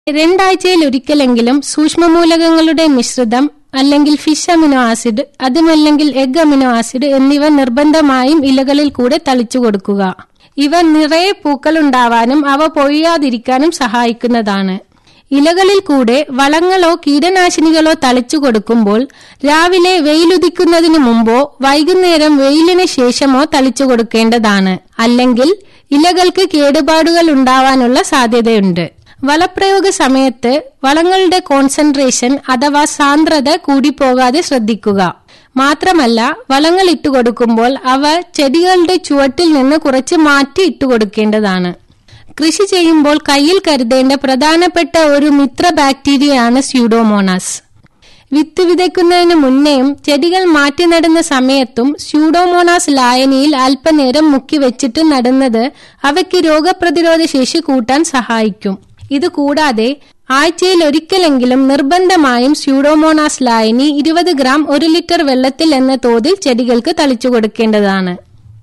രണ്ടാഴ്ചയിൽ ഒരിക്കലെങ്കിലും സൂക്ഷ്മമൂലകങ്ങളുടെ മിശ്രിതം അല്ലെങ്കിൽ ഫിഷ് അമിനോ ആസിഡ് അതുമല്ലെങ്കിൽ എഗ് അമിനോ ആസിഡ് എന്നിവ നിർബന്ധമായും ഇലകളിൽ കൂടെ തളിച്ചു കൊടുക്കുക ഇവ നിറയെ പൂക്കളുണ്ടാവാനും അവ പൊഴിയാതിരിക്കാനും സഹായിക്കുന്നതാണ് ഇലകളിൽ കൂടെ വളങ്ങളോ കീടനാശിനികളോ തളിച്ചു കൊടുക്കുമ്പോൾ രാവിലെ വെയിലുദിക്കുന്നതിനു മുമ്പോ വൈകുന്നേരം വെയിലിന് ശേഷമോ തളിച്ചു കൊടുക്കേണ്ടതാണ് അല്ലെങ്കിൽ ഇലകൾക്ക് കേടുപാടുകൾ ഉണ്ടാവാനുള്ള സാധ്യതയുണ്ട് വളപ്രയോഗ സമയത്ത് വളങ്ങളുടെ കോൺസെൻട്രേഷൻ അഥവാ സാന്ദ്രത കൂടിപ്പോകാതെ ശ്രദ്ധിക്കുക മാത്രമല്ല വളങ്ങൾ ഇട്ടുകൊടുക്കുമ്പോൾ അവ ചെടികളുടെ ചുവട്ടിൽ നിന്ന് കുറച്ച് മാറ്റി ഇട്ടുകൊടുക്കേണ്ടതാണ് കൃഷി ചെയ്യുമ്പോൾ കയ്യിൽ കരുതേണ്ട പ്രധാനപ്പെട്ട ഒരു മിത്ര ബാക്ടീരിയയാണ് സ്യൂഡോമോണാസ് വിത്ത് വിതയ്ക്കുന്നതിന് മുന്നേയും ചെടികൾ മാറ്റി നടുന്ന സമയത്തും സ്യൂഡോമോണാസ് ലായനിയിൽ അല്പനേരം മുക്കി വെച്ചിട്ട് നടുന്നത് അവയ്ക്ക് രോഗപ്രതിരോധ ശേഷി കൂട്ടാൻ സഹായിക്കും ഇത് കൂടാതെ ആഴ്ചയിൽ ഒരിക്കലെങ്കിലും നിർബന്ധമായും സ്യൂഡോമോണാസ് ലായനി ഇരുപത് ഗ്രാം ഒരു ലിറ്റർ വെള്ളത്തിൽ എന്ന തോതിൽ ചെടികൾക്ക് തളിച്ചു കൊടുക്കേണ്ടതാണ്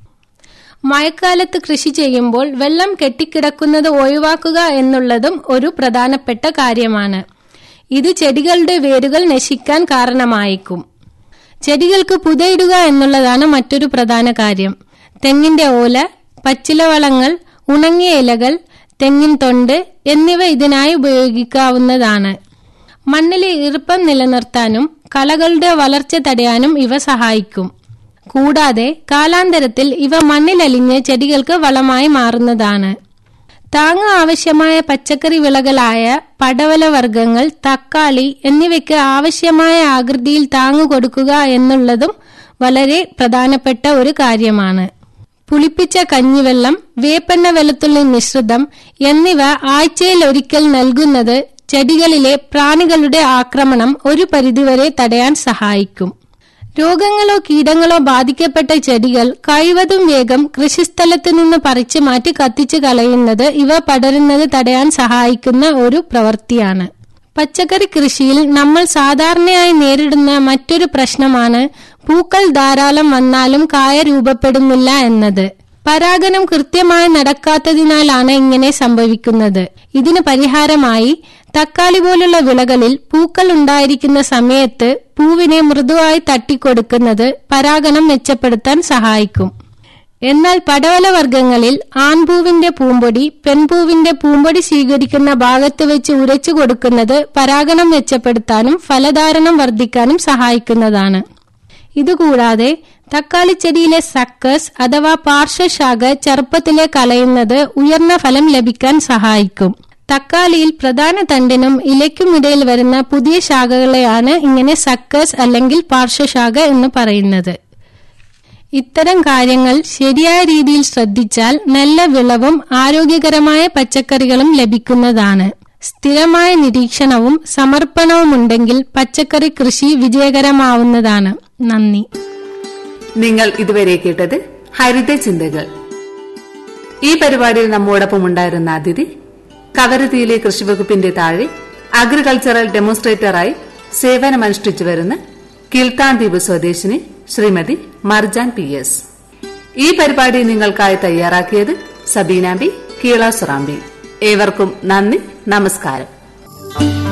മഴക്കാലത്ത് കൃഷി ചെയ്യുമ്പോൾ വെള്ളം കെട്ടിക്കിടക്കുന്നത് ഒഴിവാക്കുക എന്നുള്ളതും ഒരു പ്രധാനപ്പെട്ട കാര്യമാണ് ഇത് ചെടികളുടെ വേരുകൾ നശിക്കാൻ കാരണമായേക്കും ചെടികൾക്ക് പുതയിടുക എന്നുള്ളതാണ് മറ്റൊരു പ്രധാന കാര്യം തെങ്ങിന്റെ ഓല പച്ചിലവളങ്ങൾ ഉണങ്ങിയ ഇലകൾ തെങ്ങിൻ തൊണ്ട് എന്നിവ ഇതിനായി ഉപയോഗിക്കാവുന്നതാണ് മണ്ണിലെ ഈർപ്പം നിലനിർത്താനും കളകളുടെ വളർച്ച തടയാനും ഇവ സഹായിക്കും കൂടാതെ കാലാന്തരത്തിൽ ഇവ മണ്ണിലലിഞ്ഞ് ചെടികൾക്ക് വളമായി മാറുന്നതാണ് താങ്ങ ആവശ്യമായ പച്ചക്കറി വിളകളായ പടവല വർഗ്ഗങ്ങൾ തക്കാളി എന്നിവയ്ക്ക് ആവശ്യമായ ആകൃതിയിൽ താങ്ങു കൊടുക്കുക എന്നുള്ളതും വളരെ പ്രധാനപ്പെട്ട ഒരു കാര്യമാണ് പുളിപ്പിച്ച കഞ്ഞിവെള്ളം വേപ്പെണ്ണ വെളുത്തുള്ളി മിശ്രിതം എന്നിവ ആഴ്ചയിൽ ഒരിക്കൽ നൽകുന്നത് ചെടികളിലെ പ്രാണികളുടെ ആക്രമണം ഒരു പരിധിവരെ തടയാൻ സഹായിക്കും രോഗങ്ങളോ കീടങ്ങളോ ബാധിക്കപ്പെട്ട ചെടികൾ കഴിവതും വേഗം കൃഷിസ്ഥലത്തു നിന്ന് പറിച്ചു മാറ്റി കത്തിച്ചു കളയുന്നത് ഇവ പടരുന്നത് തടയാൻ സഹായിക്കുന്ന ഒരു പ്രവൃത്തിയാണ് പച്ചക്കറി കൃഷിയിൽ നമ്മൾ സാധാരണയായി നേരിടുന്ന മറ്റൊരു പ്രശ്നമാണ് പൂക്കൾ ധാരാളം വന്നാലും കായ രൂപപ്പെടുന്നില്ല എന്നത് പരാഗനം കൃത്യമായി നടക്കാത്തതിനാലാണ് ഇങ്ങനെ സംഭവിക്കുന്നത് ഇതിന് പരിഹാരമായി തക്കാളി പോലുള്ള വിളകളിൽ പൂക്കൾ ഉണ്ടായിരിക്കുന്ന സമയത്ത് പൂവിനെ മൃദുവായി തട്ടിക്കൊടുക്കുന്നത് പരാഗണം മെച്ചപ്പെടുത്താൻ സഹായിക്കും എന്നാൽ പടവല വർഗ്ഗങ്ങളിൽ ആൺപൂവിന്റെ പൂമ്പൊടി പെൺപൂവിന്റെ പൂമ്പൊടി സ്വീകരിക്കുന്ന ഭാഗത്ത് വെച്ച് ഉരച്ചു കൊടുക്കുന്നത് പരാഗണം മെച്ചപ്പെടുത്താനും ഫലധാരണം വർദ്ധിക്കാനും സഹായിക്കുന്നതാണ് ഇതുകൂടാതെ തക്കാളി ചെടിയിലെ സക്കസ് അഥവാ പാർശ്വശാഖ ചെറുപ്പത്തിലെ കളയുന്നത് ഉയർന്ന ഫലം ലഭിക്കാൻ സഹായിക്കും തക്കാളിയിൽ പ്രധാന തണ്ടിനും ഇലയ്ക്കുമിടയിൽ വരുന്ന പുതിയ ശാഖകളെയാണ് ഇങ്ങനെ സക്കസ് അല്ലെങ്കിൽ പാർശ്വശാഖ എന്ന് പറയുന്നത് ഇത്തരം കാര്യങ്ങൾ ശരിയായ രീതിയിൽ ശ്രദ്ധിച്ചാൽ നല്ല വിളവും ആരോഗ്യകരമായ പച്ചക്കറികളും ലഭിക്കുന്നതാണ് സ്ഥിരമായ നിരീക്ഷണവും സമർപ്പണവുമുണ്ടെങ്കിൽ പച്ചക്കറി കൃഷി വിജയകരമാവുന്നതാണ് നന്ദി നിങ്ങൾ ഇതുവരെ കേട്ടത് ഹരിത ചിന്തകൾ ഈ പരിപാടിയിൽ നമ്മോടൊപ്പം ഉണ്ടായിരുന്ന അതിഥി കവരത്തിയിലെ കൃഷിവകുപ്പിന്റെ താഴെ അഗ്രികൾച്ചറൽ ഡെമോൺസ്ട്രേറ്ററായി സേവനമനുഷ്ഠിച്ചു വരുന്ന കിൽത്താൻ ദ്വീപ് സ്വദേശിനി ശ്രീമതി മർജാൻ പി എസ് ഈ പരിപാടി നിങ്ങൾക്കായി തയ്യാറാക്കിയത് സബീനാബി കീള സുറാമ്പി ഏവർക്കും നന്ദി നമസ്കാരം